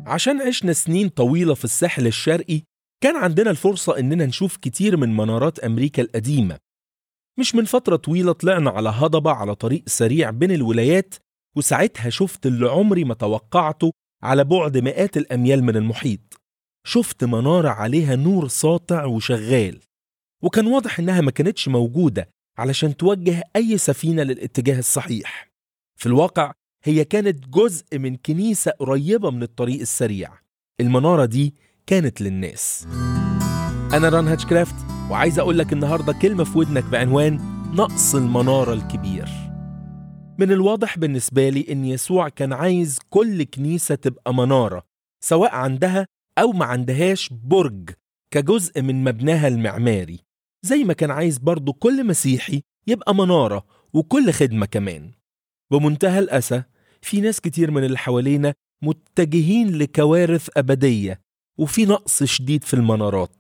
عشان عشنا سنين طويلة في الساحل الشرقي كان عندنا الفرصة إننا نشوف كتير من منارات أمريكا القديمة مش من فترة طويلة طلعنا على هضبة على طريق سريع بين الولايات وساعتها شفت اللي عمري ما توقعته على بعد مئات الأميال من المحيط شفت منارة عليها نور ساطع وشغال وكان واضح إنها ما كانتش موجودة علشان توجه أي سفينة للاتجاه الصحيح في الواقع هي كانت جزء من كنيسة قريبة من الطريق السريع المنارة دي كانت للناس أنا ران هاتشكرافت وعايز أقول لك النهاردة كلمة في ودنك بعنوان نقص المنارة الكبير من الواضح بالنسبة لي إن يسوع كان عايز كل كنيسة تبقى منارة سواء عندها أو ما عندهاش برج كجزء من مبناها المعماري زي ما كان عايز برضو كل مسيحي يبقى منارة وكل خدمة كمان بمنتهى الأسى في ناس كتير من اللي حوالينا متجهين لكوارث أبدية وفي نقص شديد في المنارات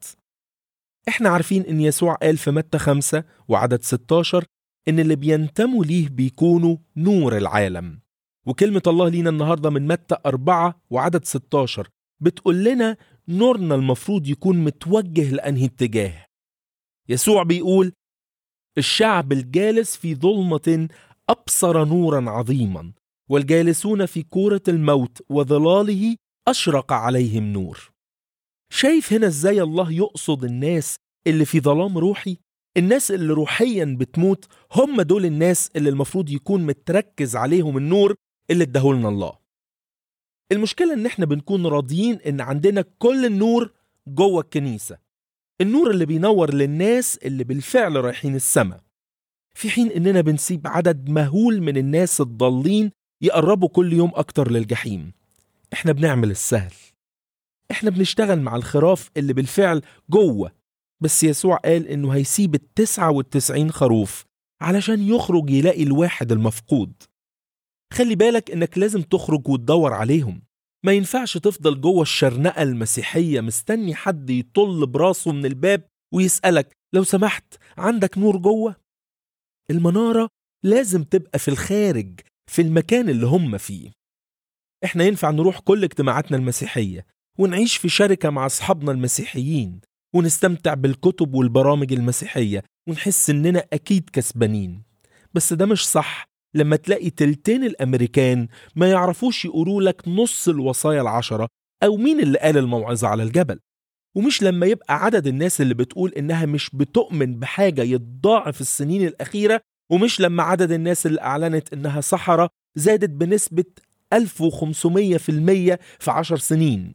احنا عارفين ان يسوع قال في متى خمسة وعدد 16 ان اللي بينتموا ليه بيكونوا نور العالم وكلمة الله لينا النهاردة من متى أربعة وعدد 16 بتقول لنا نورنا المفروض يكون متوجه لأنهي اتجاه يسوع بيقول الشعب الجالس في ظلمة أبصر نورا عظيما والجالسون في كورة الموت وظلاله أشرق عليهم نور شايف هنا ازاي الله يقصد الناس اللي في ظلام روحي الناس اللي روحيا بتموت هم دول الناس اللي المفروض يكون متركز عليهم النور اللي اداهولنا الله المشكلة ان احنا بنكون راضيين ان عندنا كل النور جوه الكنيسة النور اللي بينور للناس اللي بالفعل رايحين السماء في حين اننا بنسيب عدد مهول من الناس الضالين يقربوا كل يوم اكتر للجحيم احنا بنعمل السهل احنا بنشتغل مع الخراف اللي بالفعل جوه بس يسوع قال انه هيسيب التسعة والتسعين خروف علشان يخرج يلاقي الواحد المفقود خلي بالك انك لازم تخرج وتدور عليهم ما ينفعش تفضل جوه الشرنقة المسيحية مستني حد يطل براسه من الباب ويسألك لو سمحت عندك نور جوه المنارة لازم تبقى في الخارج في المكان اللي هم فيه احنا ينفع نروح كل اجتماعاتنا المسيحية ونعيش في شركة مع أصحابنا المسيحيين ونستمتع بالكتب والبرامج المسيحية ونحس إننا أكيد كسبانين بس ده مش صح لما تلاقي تلتين الأمريكان ما يعرفوش يقولوا لك نص الوصايا العشرة أو مين اللي قال الموعظة على الجبل ومش لما يبقى عدد الناس اللي بتقول إنها مش بتؤمن بحاجة يتضاعف السنين الأخيرة ومش لما عدد الناس اللي أعلنت إنها سحرة زادت بنسبة 1500% في عشر سنين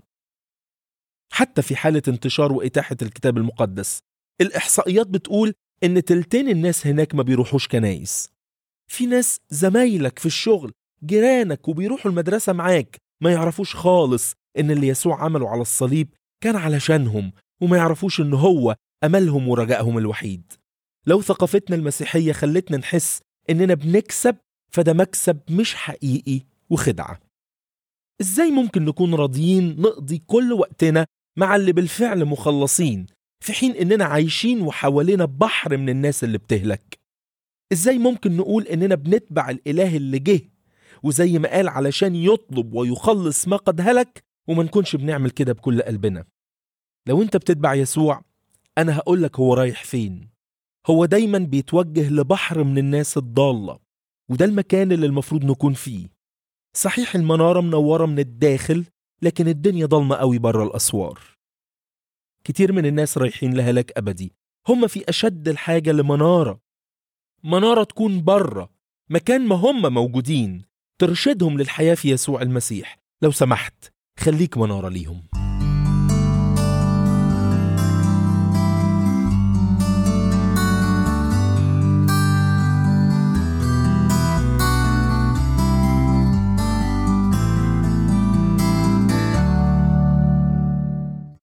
حتى في حالة انتشار وإتاحة الكتاب المقدس الإحصائيات بتقول إن تلتين الناس هناك ما بيروحوش كنايس في ناس زمايلك في الشغل جيرانك وبيروحوا المدرسة معاك ما يعرفوش خالص إن اللي يسوع عمله على الصليب كان علشانهم وما يعرفوش إن هو أملهم ورجائهم الوحيد لو ثقافتنا المسيحية خلتنا نحس إننا بنكسب فده مكسب مش حقيقي وخدعة إزاي ممكن نكون راضيين نقضي كل وقتنا مع اللي بالفعل مخلصين في حين إننا عايشين وحوالينا بحر من الناس اللي بتهلك إزاي ممكن نقول إننا بنتبع الإله اللي جه وزي ما قال علشان يطلب ويخلص ما قد هلك وما نكونش بنعمل كده بكل قلبنا لو انت بتتبع يسوع انا هقولك هو رايح فين هو دايما بيتوجه لبحر من الناس الضالة وده المكان اللي المفروض نكون فيه صحيح المنارة منورة من الداخل لكن الدنيا ضلمة قوي بره الأسوار كتير من الناس رايحين لهلاك أبدي هم في أشد الحاجة لمنارة منارة تكون بره مكان ما هم موجودين ترشدهم للحياة في يسوع المسيح لو سمحت خليك منارة ليهم